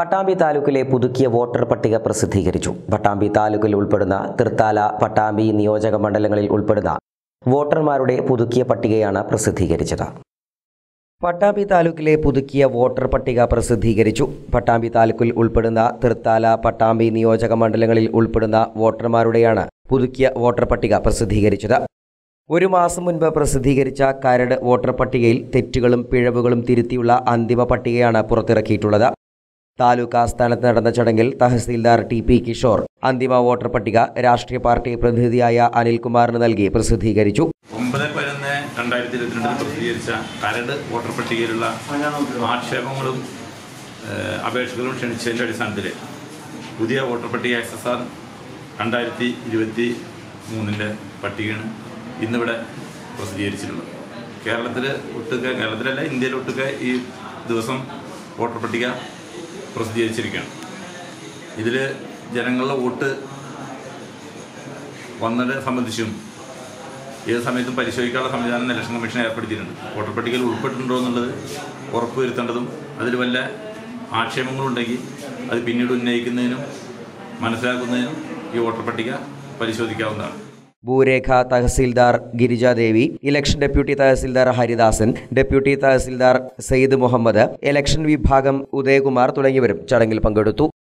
പട്ടാമ്പി താലൂക്കിലെ പുതുക്കിയ വോട്ടർ പട്ടിക പ്രസിദ്ധീകരിച്ചു പട്ടാമ്പി താലൂക്കിൽ ഉൾപ്പെടുന്ന തൃത്താല പട്ടാമ്പി നിയോജക മണ്ഡലങ്ങളിൽ ഉൾപ്പെടുന്ന വോട്ടർമാരുടെ പുതുക്കിയ പട്ടികയാണ് പ്രസിദ്ധീകരിച്ചത് പട്ടാമ്പി താലൂക്കിലെ പുതുക്കിയ വോട്ടർ പട്ടിക പ്രസിദ്ധീകരിച്ചു പട്ടാമ്പി താലൂക്കിൽ ഉൾപ്പെടുന്ന തൃത്താല പട്ടാമ്പി നിയോജക മണ്ഡലങ്ങളിൽ ഉൾപ്പെടുന്ന വോട്ടർമാരുടെയാണ് പുതുക്കിയ വോട്ടർ പട്ടിക പ്രസിദ്ധീകരിച്ചത് ഒരു മാസം മുൻപ് പ്രസിദ്ധീകരിച്ച കരട് വോട്ടർ പട്ടികയിൽ തെറ്റുകളും പിഴവുകളും തിരുത്തിയുള്ള അന്തിമ പട്ടികയാണ് പുറത്തിറക്കിയിട്ടുള്ളത് താലൂക്ക് ആസ്ഥാനത്ത് നടന്ന ചടങ്ങിൽ തഹസീൽദാർ ടി പി കിഷോർ അന്തിമ വോട്ടർ പട്ടിക രാഷ്ട്രീയ പാർട്ടി പ്രതിനിധിയായ അനിൽകുമാറിന് നൽകി പ്രസിദ്ധീകരിച്ചു ഒമ്പത് പതിനൊന്ന് രണ്ടായിരത്തി ഇരുപത്തിരണ്ടിൽ പ്രസിദ്ധീകരിച്ച കരട് വോട്ടർ പട്ടികയിലുള്ള ആക്ഷേപങ്ങളും ഏഹ്, അപേക്ഷകളും ക്ഷണിച്ചതിൻ്റെ അടിസ്ഥാനത്തിൽ പുതിയ വോട്ടർ പട്ടിക എസ് എസ് ആർ രണ്ടായിരത്തി ഇരുപത്തി മൂന്നിൻ്റെ പട്ടികയാണ് ഇന്നിവിടെ പ്രസിദ്ധീകരിച്ചിട്ടുള്ളത് കേരളത്തിൽ ഒട്ടുക്കെ കേരളത്തിലല്ല ഇന്ത്യയിൽ ഒട്ടുക്കെ ഈ ദിവസം വോട്ടർ പട്ടിക പ്രസിദ്ധീകരിച്ചിരിക്കുകയാണ് ഇതിൽ ജനങ്ങളുടെ വോട്ട് വന്നത് സംബന്ധിച്ചും ഏത് സമയത്തും പരിശോധിക്കാനുള്ള സംവിധാനം ഇലക്ഷൻ കമ്മീഷൻ ഏർപ്പെടുത്തിയിട്ടുണ്ട് വോട്ടർ പട്ടികയിൽ ഉൾപ്പെട്ടിട്ടുണ്ടോ എന്നുള്ളത് ഉറപ്പുവരുത്തേണ്ടതും അതിൽ വല്ല ആക്ഷേപങ്ങളുണ്ടെങ്കിൽ അത് പിന്നീട് ഉന്നയിക്കുന്നതിനും മനസ്സിലാക്കുന്നതിനും ഈ വോട്ടർ പട്ടിക പരിശോധിക്കാവുന്നതാണ് ഭൂരേഖ tahsildar Girijadevi election deputy tahsildar Haridasan deputy tahsildar Sayyid Muhammad election വിഭാഗം ഉദയകുമാർ തുടങ്ങിയവരും ചടങ്ങിൽ പങ്കെടുത്തു